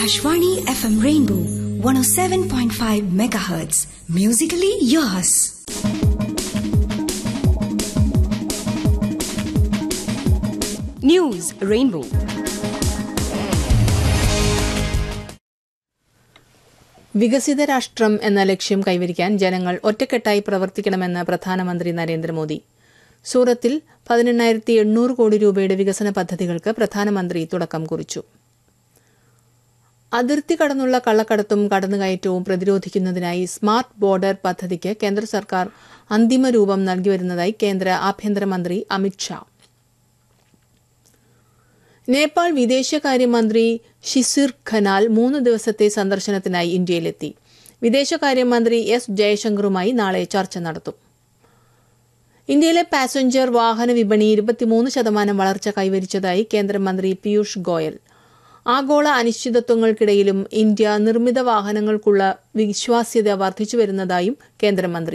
Akashvani FM Rainbow 107.5 megahertz. Musically yours. News Rainbow. വികസിത രാഷ്ട്രം എന്ന ലക്ഷ്യം കൈവരിക്കാൻ ജനങ്ങൾ ഒറ്റക്കെട്ടായി പ്രവർത്തിക്കണമെന്ന് പ്രധാനമന്ത്രി നരേന്ദ്രമോദി സൂറത്തിൽ പതിനെണ്ണായിരത്തി എണ്ണൂറ് കോടി രൂപയുടെ വികസന പദ്ധതികൾക്ക് പ്രധാനമന്ത്രി തുടക്കം കുറിച്ചു അതിർത്തി കടന്നുള്ള കള്ളക്കടത്തും കടന്നുകയറ്റവും പ്രതിരോധിക്കുന്നതിനായി സ്മാർട്ട് ബോർഡർ പദ്ധതിക്ക് കേന്ദ്ര സർക്കാർ അന്തിമ രൂപം നൽകിവരുന്നതായി കേന്ദ്ര ആഭ്യന്തരമന്ത്രി അമിത്ഷാ നേപ്പാൾ വിദേശകാര്യമന്ത്രി ഷിസിർ ഖനാൽ മൂന്ന് ദിവസത്തെ സന്ദർശനത്തിനായി ഇന്ത്യയിലെത്തി വിദേശകാര്യമന്ത്രി എസ് ജയശങ്കറുമായി നാളെ ചർച്ച നടത്തും ഇന്ത്യയിലെ പാസഞ്ചർ വാഹന വിപണി ഇരുപത്തിമൂന്ന് ശതമാനം വളർച്ച കൈവരിച്ചതായി കേന്ദ്രമന്ത്രി പീയൂഷ് ഗോയൽ ആഗോള അനിശ്ചിതത്വങ്ങൾക്കിടയിലും ഇന്ത്യ നിർമ്മിത വാഹനങ്ങൾക്കുള്ള വിശ്വാസ്യത വർദ്ധിച്ചുവരുന്നതായും കേന്ദ്രമന്ത്രി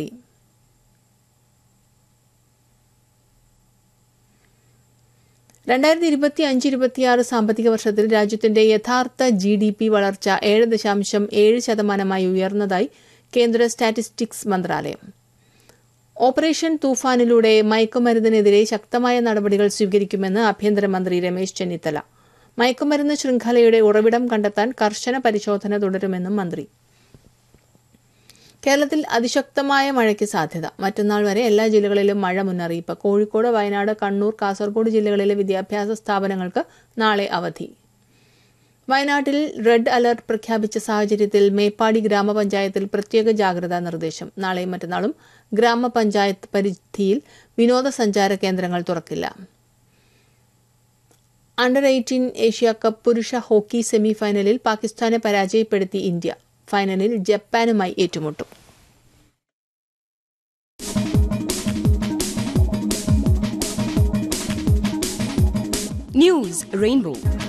രണ്ടായിരത്തി ഇരുപത്തി അഞ്ച് ഇരുപത്തിയാറ് സാമ്പത്തിക വർഷത്തിൽ രാജ്യത്തിന്റെ യഥാർത്ഥ ജി ഡി പി വളർച്ച ഏഴ് ദശാംശം ഏഴ് ശതമാനമായി ഉയർന്നതായി കേന്ദ്ര സ്റ്റാറ്റിസ്റ്റിക്സ് മന്ത്രാലയം ഓപ്പറേഷൻ തൂഫാനിലൂടെ മയക്കുമരുന്നിനെതിരെ ശക്തമായ നടപടികൾ സ്വീകരിക്കുമെന്ന് ആഭ്യന്തരമന്ത്രി രമേശ് ചെന്നിത്തല മയക്കുമരുന്ന് ശൃംഖലയുടെ ഉറവിടം കണ്ടെത്താൻ കർശന പരിശോധന തുടരുമെന്നും മന്ത്രി കേരളത്തിൽ അതിശക്തമായ മഴയ്ക്ക് സാധ്യത മറ്റന്നാൾ വരെ എല്ലാ ജില്ലകളിലും മഴ മുന്നറിയിപ്പ് കോഴിക്കോട് വയനാട് കണ്ണൂർ കാസർഗോഡ് ജില്ലകളിലെ വിദ്യാഭ്യാസ സ്ഥാപനങ്ങൾക്ക് നാളെ അവധി വയനാട്ടിൽ റെഡ് അലർട്ട് പ്രഖ്യാപിച്ച സാഹചര്യത്തിൽ മേപ്പാടി ഗ്രാമപഞ്ചായത്തിൽ പ്രത്യേക ജാഗ്രതാ നിർദ്ദേശം നാളെയും മറ്റന്നാളും ഗ്രാമപഞ്ചായത്ത് പരിധിയിൽ വിനോദസഞ്ചാര കേന്ദ്രങ്ങൾ തുറക്കില്ല അണ്ടർ എയ്റ്റീൻ ഏഷ്യ കപ്പ് പുരുഷ ഹോക്കി സെമി ഫൈനലിൽ പാകിസ്ഥാനെ പരാജയപ്പെടുത്തി ഇന്ത്യ ഫൈനലിൽ ജപ്പാനുമായി ഏറ്റുമുട്ടും News Rainbow.